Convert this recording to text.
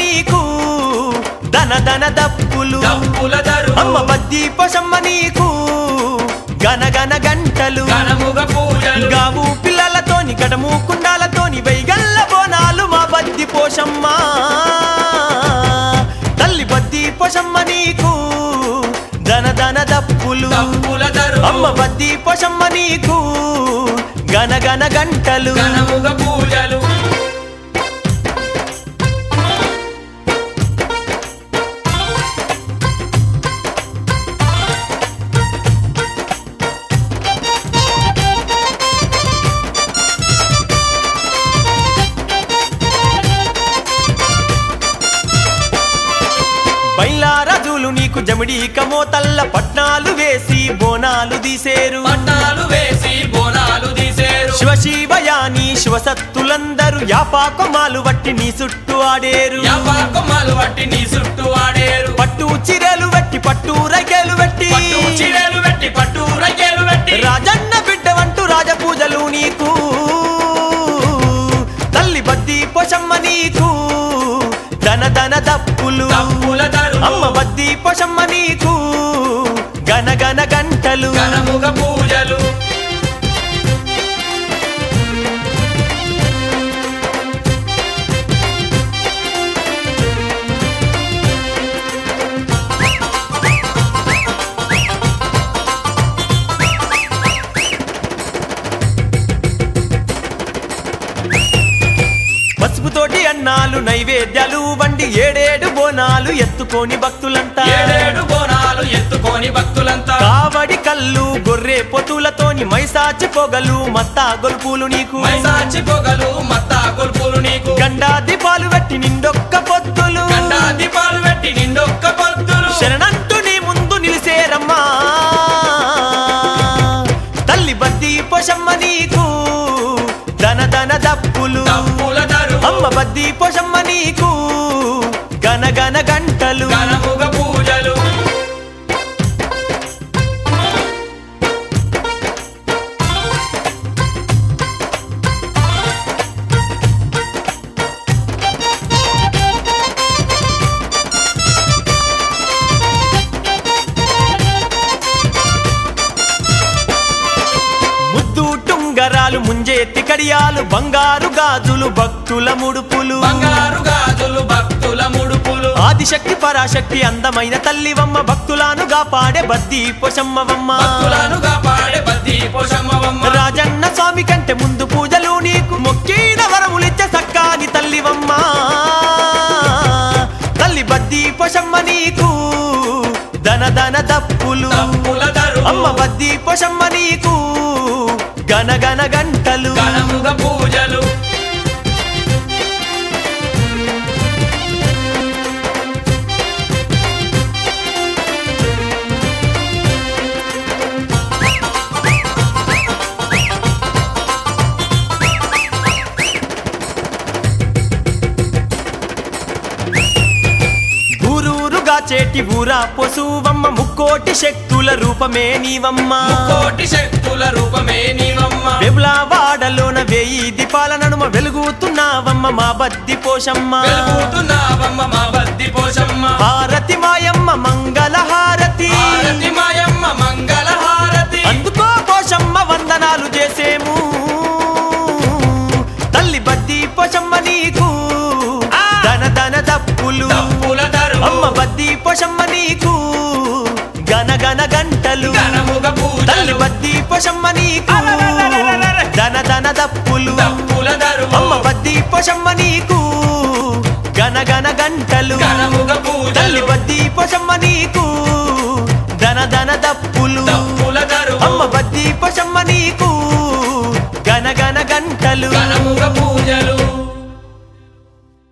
నీకు దన దన దప్పులు డప్పుల దరువు అమ్మ బద్ది పొసమ్మ నీకు గన గన గంటలు ఘనముగ పూజలు గావు పిల్లలతోని గడము కుండాలతోని వైగల్ల బోనాలు మా బద్ది పోషమ్మ తల్లి బద్ది పొసమ్మ నీకు దన దన దప్పులు డప్పుల దరువు అమ్మ బద్ది పొసమ్మ నీకు గన గన గంటలు ఘనముగ పూజలు బైలారాజులు నీకు జమిడి కమోతల్ల పట్నాలు వేసి బోనాలు తీసేరు పట్టాలు వేసి బోనాలు తీసేరు శివ శివయాని శివసత్తులందరూ యాపాకమాలు వట్టి నీ చుట్టూ ఆడేరు యాపాకమ్మలు వట్టి నీ చుట్టూ ఆడేరు పట్టు చిరలు వెట్టి పట్టు రైకేలు వెట్టి పట్టు చీరలు పెట్టి పట్టు రొయ్యలు పెట్టి రాజన్న బిడ్డ వంటూ రాజపూజలు నీకు తల్లి బద్ది పొషమ్మ నీకు దన దన దప్పులు డప్పుల దరువు అమ్మ బద్ది పొషమ్మ నీకు గన గన గంటలు ఘనముగ పూజలు పసుపుతోటి అన్నాలు నైవేద్యాలు వండి ఏడేడు బోనాలు ఎత్తుకొని భక్తులంతా ఏడేడు బోనాలు ఎత్తుకొని భక్తులంతా కావడి కళ్ళు గొర్రె పొతులతోని మైసాచి పొగలు మత్తా గొల్పులు నీకు మైసాచి పొగలు మత్తా గొల్పులు నీకు గండా దీపాలు పెట్టి నిండొక్క పొత్తులు గండా దీపాలు పెట్టి నిండొక్క పొద్దులు శరణంటూ నీ ముందు నిలిసేరమ్మా తల్లి బద్ది పొషమ్మ నీకు దన దన దప్పులు డప్పుల దరువు అమ్మ బద్ది పొషమ్మ నీకు గన గన గంటలు ఘనముగ పూజలు ముద్దు టుంగరాలు ముంజేతి కడియాలు బంగారు గాజులు భక్తుల ముడుపులు బంగారు గాజులు భక్తుల ముడుపులు ఆదిశక్తి పరాశక్తి అందమైన తల్లివమ్మ భక్తులాను కాపాడే బద్ది పొషమ్మవమ్మ భక్తులను కాపాడే బద్ది పోషమ్మవమ్మ రాజన్న స్వామి కంటే ముందు పూజలు నీకు మొక్కిన వరములిచ్చే సక్కాని తల్లివమ్మ తల్లి బద్ది పొషమ్మ నీకు దన దన దప్పులు డప్పుల దరువు అమ్మ బద్ది పొషమ్మ నీకు గన గన గంటలు ఘనముగ పూజలు ఊరూరుగా చేటి ఊరా పొసువమ్మ ముక్కోటి శక్తుల రూపమే నీవమ్మ కోటి శక్తుల రూపమే నీవమ్మ వెబులా వాడలోన వేయి దీపాల నడుమ వెలుగుతున్నావమ్మ మా బద్ది పోషమ్మ వెలుగుతున్నావమ్మ మా బద్ది పోషమ్మ హారతి మాయమ్మ మంగళ హారతి హారతి మాయమ్మ మంగళ హారతి అందుకో పోషమ్మ వందనాలు చేసేము తల్లి బద్ది పోషమ్మ నీకు దన దన దప్పులు డప్పుల దరువు అమ్మ బద్ది పోషమ్మ నీకు గన గన గంటలు ఘనముగ తల్లి పూజలు బద్ది పోషమ్మ నీకు దన దన దప్పులు డప్పుల దరువు అమ్మ బద్ది పోషమ్మ నీకు గన గన గంటలు ఘనముగ తల్లి పూజలు బద్ది పోషమ్మ నీకు దన దన దప్పులు డప్పుల దరువు అమ్మ బద్ది పోషమ్మ నీకు